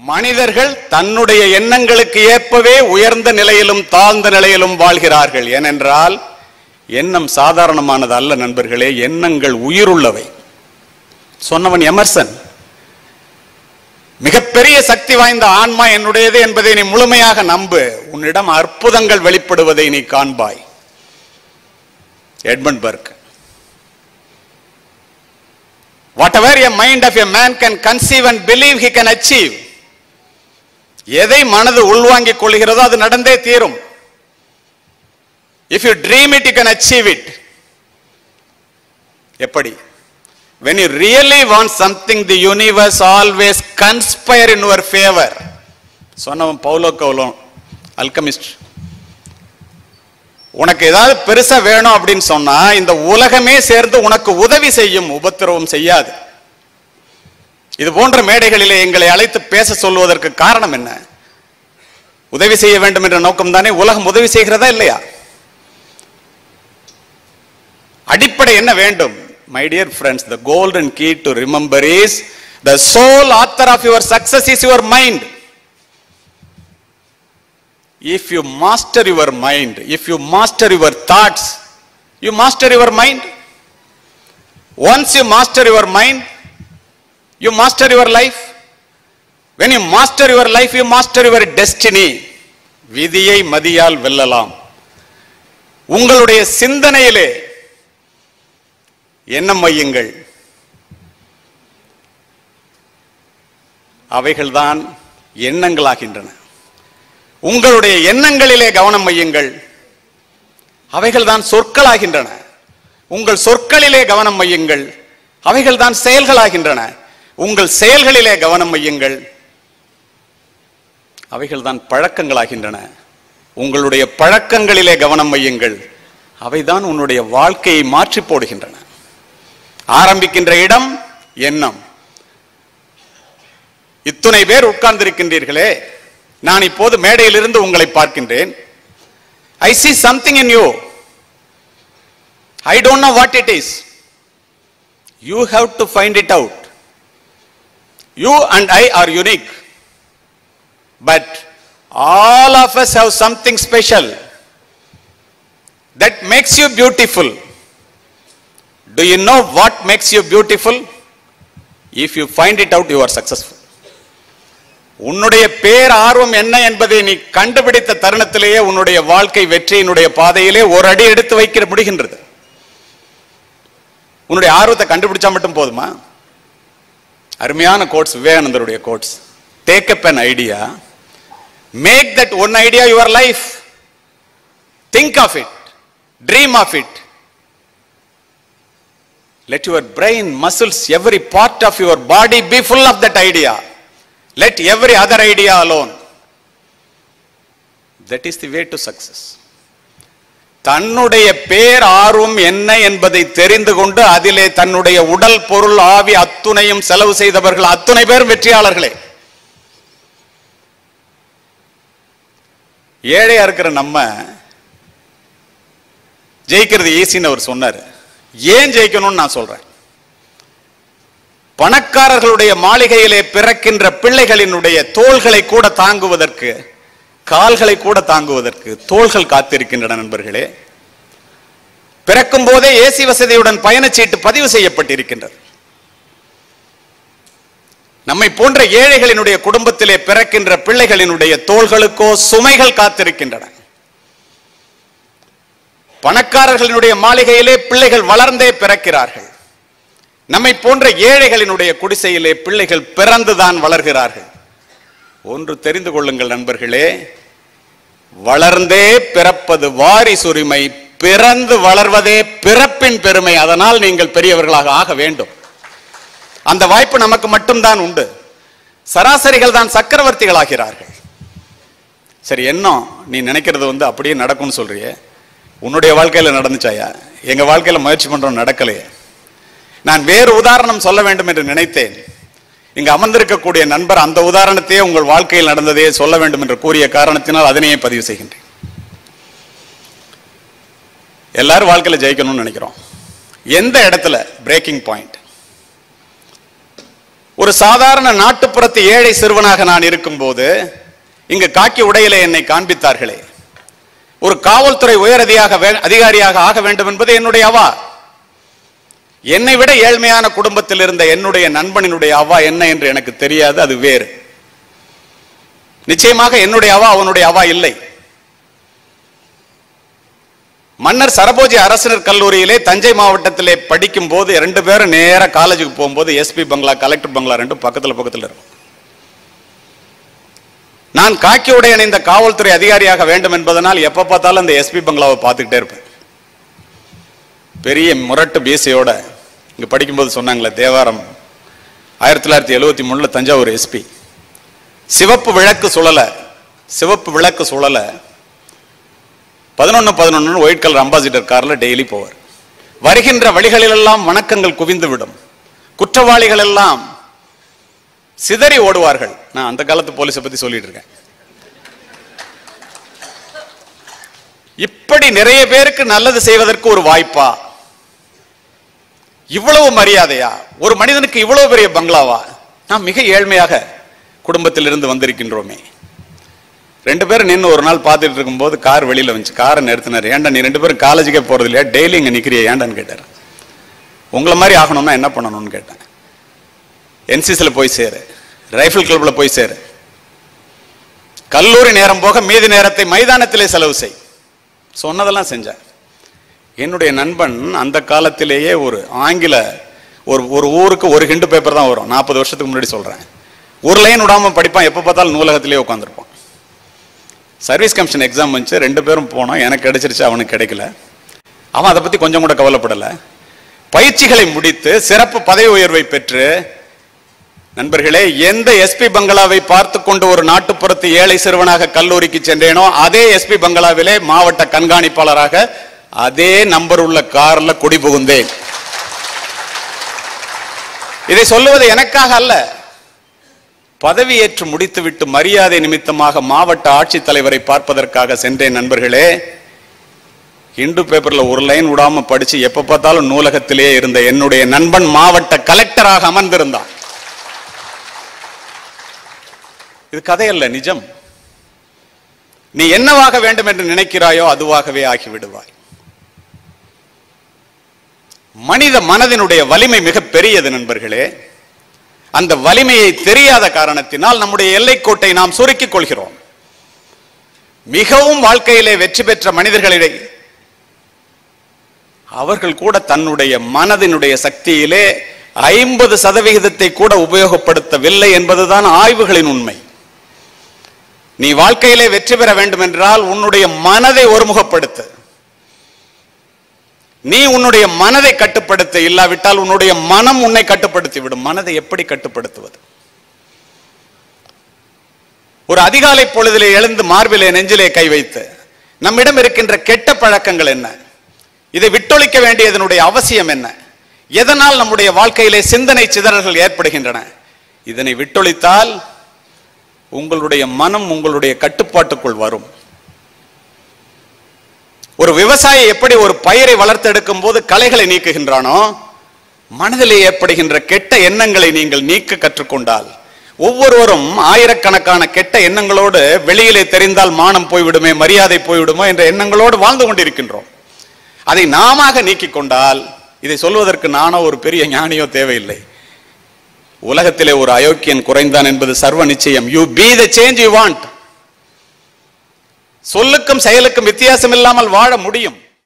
மனிதர்கள் தன்னுடைய எண்ணங்களுக்கு ஏற்பவே உயர்ந்த நிலையிலும் தாழ்ந்த நிலையிலும் வாழ்கிறார்கள் ஏனென்றால் எண்ணம் சாதாரணமானது அல்ல நண்பர்களே எண்ணங்கள் உயிருள்ளவை சொன்னவன் எமர்சன் மிகப்பெரிய சக்தி வாய்ந்த ஆன்மா என்னுடையது என்பதை நீ முழுமையாக நம்பு உன்னிடம் அற்புதங்கள் வெளிப்படுவதை நீ காண்பாய் Edmund Burke whatever a mind of a man can conceive and believe he can achieve எதை மனது உள்வாங்கிக் கொள்கிறதோ அது நடந்தே தீரும் if you dream it you can achieve it எப்படி when you really want something the universe always conspire in your favor சொன்னவன் பவுலோ கவுலோ alchemist உனக்கு ஏதாவது பெருசா வேணும் அப்படின்னு சொன்னா இந்த உலகமே சேர்ந்து உனக்கு உதவி செய்யும் உபத்திரவம் செய்யாது இது போன்ற மேடைகளிலே எங்களை அழைத்து பேச சொல்வதற்கு காரணம் என்ன உதவி செய்ய வேண்டும் என்ற நோக்கம் தானே உலகம் உதவி செய்கிறதா இல்லையா அடிப்படை என்ன வேண்டும் my dear friends the golden key to remember is the soul author of your success is your mind if you master your mind if you master your thoughts you master your mind once you master your mind you master your life when you master your life you master your destiny விதியை மதியால் வெல்லலாம் உங்களுடைய சிந்தனையிலே எண்ணம் வையுங்கள் அவைகள்தான் எண்ணங்களாகின்றன உங்களுடைய எண்ணங்களிலே கவனம் வையுங்கள் அவைகள்தான் சொற்களாகின்றன உங்கள் சொற்களிலே கவனம் வையுங்கள் அவைகள்தான் செயல்களாகின்றன உங்கள் செயல்களிலே கவனம் வையுங்கள் அவைகள்தான் பழக்கங்களாகின்றன உங்களுடைய பழக்கங்களிலே கவனம் வையுங்கள் அவைதான் உன்னுடைய வாழ்க்கையை மாற்றி போடுகின்றன ஆரம்பிக்கின்ற இடம் எண்ணம் இத்துணை பேர் உட்கார்ந்திருக்கின்றீர்களே நான் இப்போது மேடையிலிருந்து உங்களை பார்க்கின்றேன் ஐ see something in you I don't know what it is. You have to find it out. You and I are unique. But all of us have something special that makes you beautiful. Do you know what makes you beautiful? If you find it out, you are successful. உன்னுடைய பேர் ஆர்வம் என்ன என்பதை நீ கண்டுபிடித்த தருணத்திலேயே உன்னுடைய வாழ்க்கை வெற்றியினுடைய பாதையிலே ஒரு அடி எடுத்து வைக்க முடிகின்றது உன்னுடைய ஆர்வத்தை கண்டுபிடிச்சா மட்டும் போதுமா அருமையான கோட்ஸ் விவேகானந்தருடைய quotes take up an idea make that one idea your life think of it dream of it let your brain muscles every part of your body be full of that idea let every other idea alone that is the way to success தன்னுடைய பேர் ஆர்வம் என்ன என்பதை தெரிந்து கொண்டு அதிலே தன்னுடைய உடல் பொருள் ஆவி அத்துணையும் செலவு செய்தவர்கள் அத்துணை பேரும் வெற்றியாளர்களே ஏழையா இருக்கிற நம்ம ஜெயிக்கிறது ஈஸின்னு அவர் சொன்னார் ஏன் ஜெயிக்கணும்னு நான் சொல்றேன் பணக்காரர்களுடைய மாளிகையிலே பிறக்கின்ற பிள்ளைகளினுடைய தோள்களை கூட தாங்குவதற்கு கால்களை கூட தாங்குவதற்கு தோள்கள் காத்திருக்கின்றன நண்பர்களே பிறக்கும் போதே ஏசி வசதியுடன் பயணச்சீட்டு பதிவு செய்யப்பட்டிருக்கின்றது நம்மை போன்ற ஏழைகளினுடைய குடும்பத்திலே பிறக்கின்ற பிள்ளைகளினுடைய தோள்களுக்கோ சுமைகள் காத்திருக்கின்றன பணக்காரர்களினுடைய மாளிகையிலே பிள்ளைகள் வளர்ந்தே பிறக்கிறார்கள் நம்மை போன்ற ஏழைகளினுடைய குடிசையிலே பிள்ளைகள் பிறந்துதான் வளர்கிறார்கள் ஒன்று தெரிந்து கொள்ளுங்கள் நண்பர்களே வளர்ந்தே பிறப்பது வாரிசுரிமை பிறந்து வளர்வதே பிறப்பின் பெருமை அதனால் நீங்கள் பெரியவர்களாக ஆக வேண்டும் அந்த வாய்ப்பு நமக்கு மட்டும்தான் உண்டு சராசரிகள் தான் சக்கரவர்த்திகளாகிறார்கள் சரி என்ன நீ நினைக்கிறது வந்து அப்படியே நடக்கும்னு சொல்றியே உன்னுடைய வாழ்க்கையில நடந்துச்சாயா எங்க வாழ்க்கையில முயற்சி பண்றோம் நடக்கலையே நான் வேறு உதாரணம் சொல்ல வேண்டும் என்று நினைத்தேன் இங்கு அமர்ந்திருக்கக்கூடிய நண்பர் அந்த உதாரணத்தையே உங்கள் வாழ்க்கையில் நடந்ததையே சொல்ல வேண்டும் என்று கூறிய காரணத்தினால் அதனையே பதிவு செய்கின்றேன் எல்லாரும் வாழ்க்கையில ஜெயிக்கணும்னு நினைக்கிறோம் எந்த இடத்துல பிரேக்கிங் பாயிண்ட் ஒரு சாதாரண நாட்டுப்புறத்து ஏழை சிறுவனாக நான் இருக்கும்போது இங்கு காக்கி உடையிலே என்னை காண்பித்தார்களே ஒரு காவல்துறை உயரதியாக வே- அதிகாரியாக ஆக வேண்டும் என்பது என்னுடைய அவா என்னை விட ஏழ்மையான குடும்பத்தில் இருந்த என்னுடைய நண்பனினுடைய அவா என்ன என்று எனக்கு தெரியாது அது வேறு நிச்சயமாக என்னுடைய அவா அவனுடைய அவா இல்லை மன்னர் சரபோஜி அரசினர் கல்லூரியிலே தஞ்சை மாவட்டத்திலே படிக்கும் போது ரெண்டு பேரும் நேரா காலேஜுக்கு போகும்போது எஸ்பி பங்களா கலெக்டர் பங்களா ரெண்டும் பக்கத்துல பக்கத்துல இருக்கும் நான் காக்கி உடை அணிந்த காவல்துறை அதிகாரியாக வேண்டும் என்பதனால் எப்ப பார்த்தாலும் அந்த எஸ்பி பங்களாவை பார்த்துக்கிட்டே இருப்பேன் பெரிய முரட்டு பீசையோட இங்க படிக்கும்போது சொன்னாங்களே தேவாரம் ஆயிரத்தி தொள்ளாயிரத்தி எழுவத்தி மூணுல தஞ்சாவூர் எஸ்பி சிவப்பு விளக்கு சுழல சிவப்பு விளக்கு சுழல பதினொன்னு பதினொன்னு ஒயிட் கலர் அம்பாசிடர் கார்ல டெய்லி போவார் வருகின்ற வழிகளிலெல்லாம் வணக்கங்கள் குவிந்து விடும் குற்றவாளிகள் எல்லாம் சிதறி ஓடுவார்கள் நான் அந்த காலத்து போலீஸை பத்தி சொல்லிட்டு இருக்கேன் இப்படி நிறைய பேருக்கு நல்லது செய்வதற்கு ஒரு வாய்ப்பா இவ்வளவு மரியாதையா ஒரு மனிதனுக்கு இவ்வளவு பெரிய பங்களாவா நாம் மிக ஏழ்மையாக குடும்பத்திலிருந்து வந்திருக்கின்றோமே ரெண்டு பேரும் நின்று ஒரு நாள் பார்த்துட்டு இருக்கும்போது கார் வெளியில வந்துச்சு காரை நிறுத்தினார் ஏன்டா நீ ரெண்டு பேரும் காலேஜுக்கே போறது இல்லையா டெய்லி இங்க நிக்கிறிய ஏன்டான்னு கேட்டார் உங்களை மாதிரி ஆகணும்னா என்ன பண்ணணும்னு கேட்டேன் என்சிசியில் போய் சேரு ரைஃபிள் கிளப்ல போய் சேரு கல்லூரி நேரம் போக மீதி நேரத்தை மைதானத்திலே செலவு செய் சொன்னதெல்லாம் செஞ்சேன் என்னுடைய நண்பன் அந்த காலத்திலேயே ஒரு ஆங்கில ஒரு ஒரு ஊருக்கு ஒரு ஹிண்டு பேப்பர் தான் வரும் நாற்பது வருஷத்துக்கு முன்னாடி சொல்றேன் ஒரு லைன் விடாம படிப்பான் எப்போ பார்த்தாலும் நூலகத்திலே உட்காந்துருப்பான் சர்வீஸ் கமிஷன் எக்ஸாம் வந்துச்சு ரெண்டு பேரும் போனோம் எனக்கு கிடைச்சிருச்சு அவனுக்கு கிடைக்கல அவன் அதை பத்தி கொஞ்சம் கூட கவலைப்படல பயிற்சிகளை முடித்து சிறப்பு பதவி உயர்வை பெற்று நண்பர்களே எந்த எஸ்பி பங்களாவை பார்த்து கொண்டு ஒரு நாட்டுப்புறத்து ஏழை சிறுவனாக கல்லூரிக்கு சென்றேனோ அதே எஸ்பி பங்களாவிலே மாவட்ட கண்காணிப்பாளராக அதே நம்பர் உள்ள கார்ல குடி புகுந்தேன் இதை சொல்லுவது எனக்காக அல்ல பதவியேற்று முடித்துவிட்டு மரியாதை நிமித்தமாக மாவட்ட ஆட்சித்தலைவரை பார்ப்பதற்காக சென்றேன் நண்பர்களே இந்து பேப்பர்ல ஒரு லைன் விடாம படிச்சு எப்ப பார்த்தாலும் நூலகத்திலே இருந்த என்னுடைய நண்பன் மாவட்ட கலெக்டராக அமர்ந்திருந்தான் இது கதையல்ல நிஜம் நீ என்னவாக வேண்டும் என்று நினைக்கிறாயோ அதுவாகவே ஆகிவிடுவாய் மனித மனதினுடைய வலிமை மிக பெரியது நண்பர்களே அந்த வலிமையை தெரியாத காரணத்தினால் நம்முடைய எல்லைக்கோட்டை நாம் சுருக்கிக் கொள்கிறோம் மிகவும் வாழ்க்கையிலே வெற்றி பெற்ற மனிதர்களிடையே அவர்கள் கூட தன்னுடைய மனதினுடைய சக்தியிலே ஐம்பது சதவிகிதத்தை கூட உபயோகப்படுத்தவில்லை என்பதுதான் ஆய்வுகளின் உண்மை நீ வாழ்க்கையிலே வெற்றி பெற வேண்டும் என்றால் உன்னுடைய மனதை ஒருமுகப்படுத்து நீ உன்னுடைய மனதை கட்டுப்படுத்த இல்லாவிட்டால் உன்னுடைய மனம் உன்னை கட்டுப்படுத்தி விடும் மனதை எப்படி கட்டுப்படுத்துவது ஒரு அதிகாலை பொழுதிலே எழுந்து மார்பிலே நெஞ்சிலே கை வைத்து நம்மிடம் இருக்கின்ற கெட்ட பழக்கங்கள் என்ன இதை விட்டொழிக்க வேண்டியதனுடைய அவசியம் என்ன எதனால் நம்முடைய வாழ்க்கையிலே சிந்தனை சிதறல்கள் ஏற்படுகின்றன இதனை விட்டொழித்தால் உங்களுடைய மனம் உங்களுடைய கட்டுப்பாட்டுக்குள் வரும் ஒரு விவசாயி எப்படி ஒரு பயிரை வளர்த்தெடுக்கும் போது களைகளை நீக்குகின்றானோ மனதிலே ஏற்படுகின்ற கெட்ட எண்ணங்களை நீங்கள் நீக்க கற்றுக்கொண்டால் ஒவ்வொருவரும் ஆயிரக்கணக்கான கெட்ட எண்ணங்களோடு வெளியிலே தெரிந்தால் மானம் போய்விடுமே மரியாதை போய்விடுமோ என்ற எண்ணங்களோடு வாழ்ந்து கொண்டிருக்கின்றோம் அதை நாமாக நீக்கிக் கொண்டால் இதை சொல்வதற்கு நானோ ஒரு பெரிய ஞானியோ தேவையில்லை உலகத்திலே ஒரு அயோக்கியன் குறைந்தான் என்பது சர்வ நிச்சயம் you be the change you want சொல்லுக்கும் செயலுக்கும் வித்தியாசம் இல்லாமல் வாழ முடியும்